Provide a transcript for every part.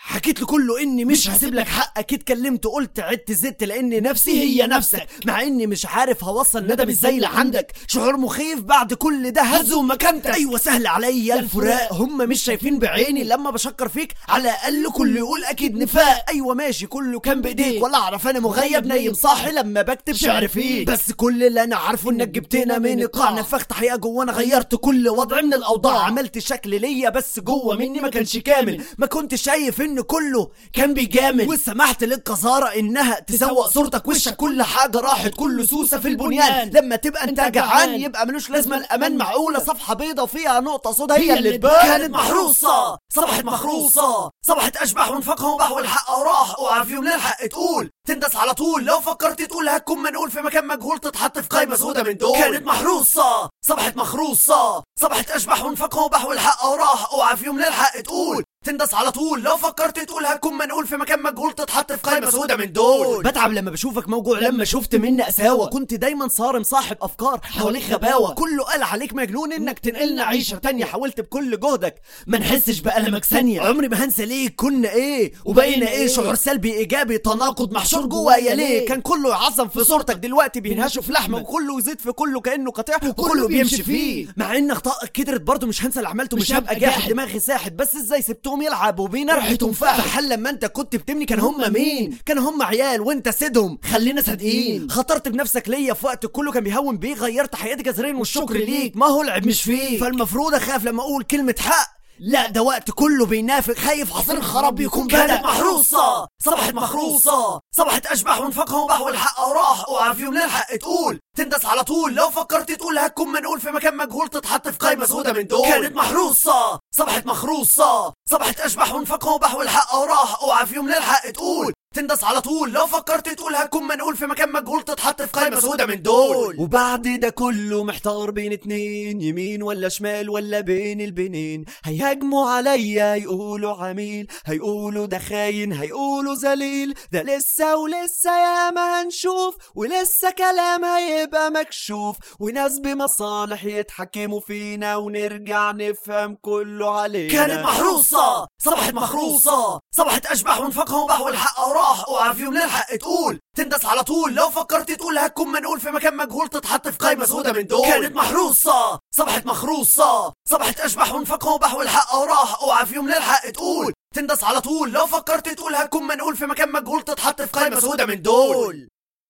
حكيت له كله اني مش هسيب لك حقك اتكلمت قلت عدت زدت لان نفسي هي نفسك مع اني مش عارف هوصل ندم ازاي لعندك شعور مخيف بعد كل ده هزو مكانتك ايوه سهل عليا الفراق هم مش شايفين بعيني لما بشكر فيك على الاقل كله يقول اكيد نفاق ايوه ماشي كله كان بايديك ولا اعرف انا مغيب نايم صاحي لما بكتب شعر فيك بس كل اللي انا عارفه انك جبتنا من القاع نفخت حقيقه جوانا غيرت كل وضع من الاوضاع عملت شكل ليا بس جوه مني ما كانش كامل ما كنت شايف ان كله كان بيجامل وسمحت للقذاره انها تسوق صورتك وشك كل حاجه راحت كل سوسه في البنيان لما تبقى انت جعان يبقى ملوش لازمه الامان معقوله صفحه بيضه فيها نقطه سودا هي اللي تبان كانت محروسه صبحت مخروصه صبحت اشبح وانفقها وبحو الحق وراح اوعى في يوم للحق تقول تندس على طول لو فكرت تقول هتكون منقول في مكان مجهول تتحط في قايمه سودا من دول كانت محروسه صبحت مخروصه صبحت اشبح وانفقها وبحو الحق وراح اوعى في يوم للحق تقول تندس على طول لو فكرت تقول هتكون منقول في مكان مجهول تتحط في قائمه سودا من دول بتعب لما بشوفك موجوع لما شفت مني قساوه كنت دايما صارم صاحب افكار حواليك غباوه كله قال عليك مجنون انك تنقلنا عيشه تانية حاولت بكل جهدك ما نحسش بألمك ثانيه عمري ما هنسى ليه كنا ايه وبقينا ايه شعور سلبي ايجابي تناقض محشور جوايا ليه كان كله يعظم في صورتك دلوقتي بينهشوا في لحمك وكله يزيد في كله كانه قطيع وكله بيمشي فيه مع ان اخطائك كترت برضه مش هنسى اللي عملته مش هبقى جاحد دماغي ساحت بس ازاي سبتهم يلعبوا بينا ريحتهم فاح فحل لما انت كنت بتبني كان هم مين كان هم عيال وانت سيدهم خلينا صادقين خطرت بنفسك ليا في وقت كله كان بيهون بيه غيرت حياتي جذريا والشكر ليك ما هو العيب مش فيه فالمفروض اخاف لما اقول كلمه حق لا ده وقت كله بينافق خايف عصير الخراب يكون كانت محروسة صبحت مخروصة صبحت أشبح وانفقها وبحو الحق وراح اوعى في يوم للحق تقول تندس على طول لو فكرت تقول هتكون منقول في مكان مجهول تتحط في قايمة سودا من دول كانت محروسة صبحت مخروصة صبحت أشبح وانفقها وبحو الحق وراح اوعى في يوم للحق تقول تندس على طول لو فكرت تقول هتكون منقول في مكان مجهول تتحط في قائمة سودا من دول وبعد ده كله محتار بين اتنين يمين ولا شمال ولا بين البنين هيهاجموا عليا يقولوا عميل هيقولوا ده خاين هيقولوا ذليل ده لسه ولسه ياما هنشوف ولسه كلام هيبقى مكشوف وناس بمصالح يتحكموا فينا ونرجع نفهم كله علينا كانت محروسة صبحت مخروصة صبحت أشبح وانفقها وبحو الحق وراح اوعى في يوم للحق تقول تندس على طول لو فكرت تقول هتكون منقول في مكان مجهول تتحط في قايمة سودا من دول كانت محروسة صبحت مخروصة صبحت أشبح وانفقها وبحو الحق وراح اوعى في يوم للحق تقول تندس على طول لو فكرت تقول هتكون منقول في مكان مجهول تتحط في قايمة سودا من دول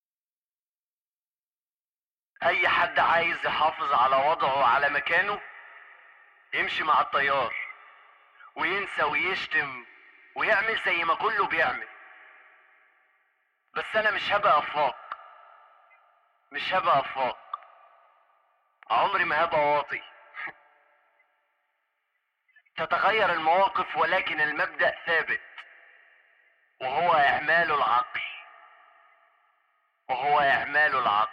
اي حد عايز يحافظ على وضعه وعلى مكانه يمشي مع التيار وينسى ويشتم ويعمل زي ما كله بيعمل بس انا مش هبقى افاق مش هبقى افاق عمري ما هبقى واطي تتغير المواقف ولكن المبدأ ثابت وهو إعمال العقل وهو إعمال العقل